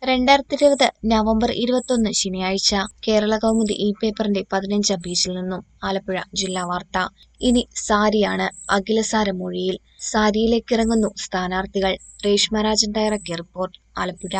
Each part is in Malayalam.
രണ്ടായിരത്തി ഇരുപത് നവംബർ ഇരുപത്തൊന്ന് ശനിയാഴ്ച കേരള കൗമുദി ഈ പേപ്പറിന്റെ പതിനഞ്ചാം പേജിൽ നിന്നും ആലപ്പുഴ ജില്ലാ വാർത്ത ഇനി സാരിയാണ് അഖിലസാര മൊഴിയിൽ സാരിയിലേക്ക് ഇറങ്ങുന്നു സ്ഥാനാർത്ഥികൾ രേഷ്മരാജൻ തയ്യാറാക്കിയ റിപ്പോർട്ട് ആലപ്പുഴ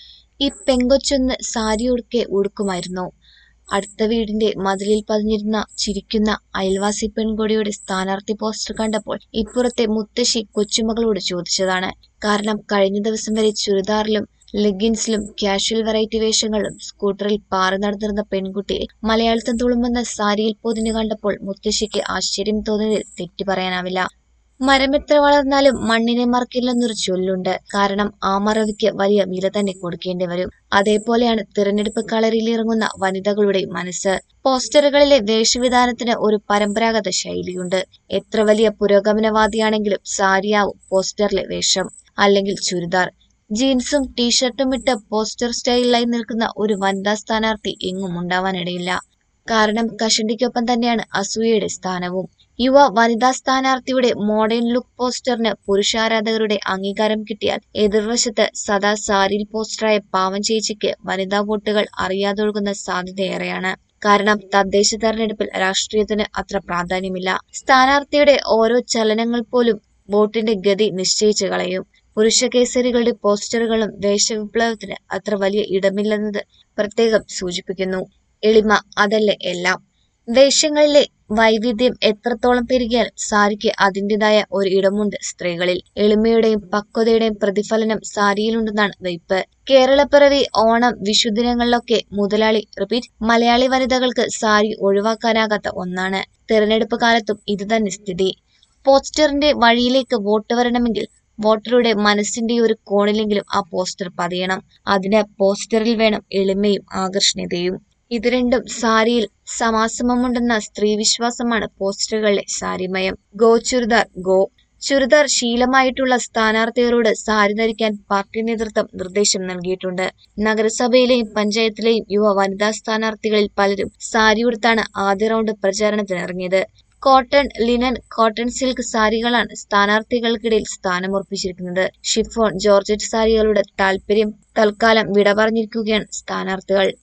ഈ പെങ്കൊച്ചൊന്ന് സാരി ഉടുക്കെ ഉടുക്കുമായിരുന്നു അടുത്ത വീടിന്റെ മതിലിൽ പതിഞ്ഞിരുന്ന ചിരിക്കുന്ന അയൽവാസി പെൺകൊടിയുടെ സ്ഥാനാർത്ഥി പോസ്റ്റർ കണ്ടപ്പോൾ ഇപ്പുറത്തെ മുത്തശ്ശി കൊച്ചുമകളോട് ചോദിച്ചതാണ് കാരണം കഴിഞ്ഞ ദിവസം വരെ ചുരിദാറിലും ലെഗിൻസിലും കാഷ്വൽ വെറൈറ്റി വേഷങ്ങളിലും സ്കൂട്ടറിൽ പാറി നടന്നിരുന്ന പെൺകുട്ടിയെ മലയാളത്തിൽ തുളുമ്പുന്ന സാരിയിൽ പൊതിഞ്ഞു കണ്ടപ്പോൾ മുത്തശ്ശിക്ക് ആശ്ചര്യം തോന്നിയതിൽ തെറ്റു പറയാനാവില്ല മരമെത്ര വളർന്നാലും മണ്ണിനെ മറക്കില്ലെന്നൊരു ചൊല്ലുണ്ട് കാരണം ആ മറവിക്ക് വലിയ വില തന്നെ കൊടുക്കേണ്ടി വരും അതേപോലെയാണ് തിരഞ്ഞെടുപ്പ് കളറിൽ ഇറങ്ങുന്ന വനിതകളുടെ മനസ്സ് പോസ്റ്ററുകളിലെ വേഷവിധാനത്തിന് ഒരു പരമ്പരാഗത ശൈലിയുണ്ട് എത്ര വലിയ പുരോഗമനവാദിയാണെങ്കിലും സാരിയാവും പോസ്റ്ററിലെ വേഷം അല്ലെങ്കിൽ ചുരിദാർ ജീൻസും ടീഷർട്ടും ഇട്ട് പോസ്റ്റർ സ്റ്റൈലിലായി നിൽക്കുന്ന ഒരു വനിതാ സ്ഥാനാർത്ഥി എങ്ങും ഉണ്ടാവാനിടയില്ല കാരണം കഷണ്ടിക്കൊപ്പം തന്നെയാണ് അസൂയയുടെ സ്ഥാനവും യുവ വനിതാ സ്ഥാനാർത്ഥിയുടെ മോഡേൺ ലുക്ക് പോസ്റ്ററിന് പുരുഷാരാധകരുടെ അംഗീകാരം കിട്ടിയാൽ എതിർവശത്ത് സദാ സാരിയിൽ പോസ്റ്ററായ പാവം ചേച്ചിക്ക് വനിതാ വോട്ടുകൾ അറിയാതൊഴുകുന്ന സാധ്യതയേറെയാണ് കാരണം തദ്ദേശ തെരഞ്ഞെടുപ്പിൽ രാഷ്ട്രീയത്തിന് അത്ര പ്രാധാന്യമില്ല സ്ഥാനാർത്ഥിയുടെ ഓരോ ചലനങ്ങൾ പോലും വോട്ടിന്റെ ഗതി നിശ്ചയിച്ചു കളയും പുരുഷ കേസരികളുടെ പോസ്റ്ററുകളും വേഷവിപ്ലവത്തിന് അത്ര വലിയ ഇടമില്ലെന്നത് പ്രത്യേകം സൂചിപ്പിക്കുന്നു എളിമ അതല്ലേ എല്ലാം വേഷങ്ങളിലെ വൈവിധ്യം എത്രത്തോളം പെരുകിയാൽ സാരിക്ക് അതിൻ്റെതായ ഒരു ഇടമുണ്ട് സ്ത്രീകളിൽ എളിമയുടെയും പക്വതയുടെയും പ്രതിഫലനം സാരിയിലുണ്ടെന്നാണ് വയ്പ് കേരളപ്പിറവി ഓണം വിഷുദിനങ്ങളിലൊക്കെ മുതലാളി റിപ്പീറ്റ് മലയാളി വനിതകൾക്ക് സാരി ഒഴിവാക്കാനാകാത്ത ഒന്നാണ് തെരഞ്ഞെടുപ്പ് കാലത്തും ഇതുതന്നെ സ്ഥിതി പോസ്റ്ററിന്റെ വഴിയിലേക്ക് വോട്ട് വരണമെങ്കിൽ വോട്ടറുടെ മനസ്സിന്റെ ഒരു കോണിലെങ്കിലും ആ പോസ്റ്റർ പതിയണം അതിന് പോസ്റ്ററിൽ വേണം എളിമയും ആകർഷണീയതയും ഇത് രണ്ടും സാരിയിൽ സമാസമമുണ്ടെന്ന സ്ത്രീവിശ്വാസമാണ് പോസ്റ്ററുകളിലെ സാരിമയം ഗോ ചുരിദാർ ഗോ ചുരിദാർ ശീലമായിട്ടുള്ള സ്ഥാനാർത്ഥികളോട് സാരി ധരിക്കാൻ പാർട്ടി നേതൃത്വം നിർദ്ദേശം നൽകിയിട്ടുണ്ട് നഗരസഭയിലെയും പഞ്ചായത്തിലെയും യുവ വനിതാ സ്ഥാനാർത്ഥികളിൽ പലരും സാരി ഉടുത്താണ് ആദ്യ റൗണ്ട് പ്രചാരണത്തിനിറങ്ങിയത് കോട്ടൺ ലിനൻ കോട്ടൺ സിൽക്ക് സാരികളാണ് സ്ഥാനാർത്ഥികൾക്കിടയിൽ സ്ഥാനമുറപ്പിച്ചിരിക്കുന്നത് ഷിഫോൺ ജോർജറ്റ് സാരികളുടെ താൽപര്യം തൽക്കാലം വിട പറഞ്ഞിരിക്കുകയാണ് സ്ഥാനാർത്ഥികൾ